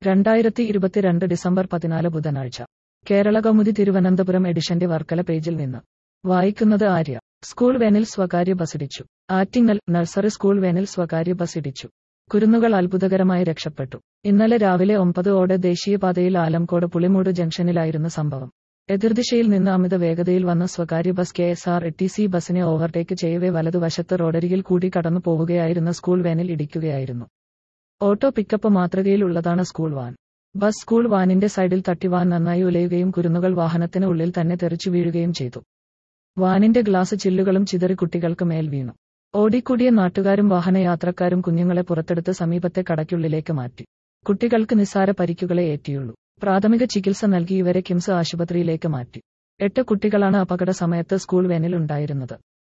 രണ്ടായിരത്തി ഇരുപത്തിരണ്ട് ഡിസംബർ പതിനാല് ബുധനാഴ്ച കേരള കൗമുദി തിരുവനന്തപുരം എഡിഷന്റെ വർക്കല പേജിൽ നിന്ന് വായിക്കുന്നത് ആര്യ സ്കൂൾ വാനിൽ സ്വകാര്യ ബസിടിച്ചു ആറ്റിങ്ങൽ നഴ്സറി സ്കൂൾ വാനിൽ സ്വകാര്യ ബസിടിച്ചു കുരുന്നുകൾ അത്ഭുതകരമായി രക്ഷപ്പെട്ടു ഇന്നലെ രാവിലെ ഒമ്പത് ഓടെ ദേശീയപാതയിൽ ആലംകോട് പുളിമൂട് ജംഗ്ഷനിലായിരുന്നു സംഭവം എതിർദിശയിൽ നിന്ന് അമിത വേഗതയിൽ വന്ന സ്വകാര്യ bus K S R T C ബസിനെ ഓവർടേക്ക് ചെയ്യവേ വലതുവശത്ത് റോഡരികിൽ കൂടി കടന്നു പോവുകയായിരുന്ന സ്കൂൾ വാനിൽ ഇടിക്കുകയായിരുന്നു ഓട്ടോ പിക്കപ്പ് മാതൃകയിലുള്ളതാണ് സ്കൂൾ വാൻ ബസ് സ്കൂൾ വാനിന്റെ സൈഡിൽ തട്ടി വാൻ നന്നായി ഉലയുകയും കുരുന്നുകൾ വാഹനത്തിന് ഉള്ളിൽ തന്നെ തെറിച്ചു വീഴുകയും ചെയ്തു വാനിന്റെ ഗ്ലാസ് ചില്ലുകളും ചിതറി കുട്ടികൾക്ക് മേൽ വീണു ഓടിക്കൂടിയ നാട്ടുകാരും വാഹനയാത്രക്കാരും കുഞ്ഞുങ്ങളെ പുറത്തെടുത്ത് സമീപത്തെ കടയ്ക്കുള്ളിലേക്ക് മാറ്റി കുട്ടികൾക്ക് നിസ്സാര പരിക്കുകളെ ഏറ്റിയുള്ളൂ പ്രാഥമിക ചികിത്സ നൽകി ഇവരെ കിംസ് ആശുപത്രിയിലേക്ക് മാറ്റി എട്ട് കുട്ടികളാണ് അപകട സമയത്ത് സ്കൂൾ വാനിൽ ഉണ്ടായിരുന്നത്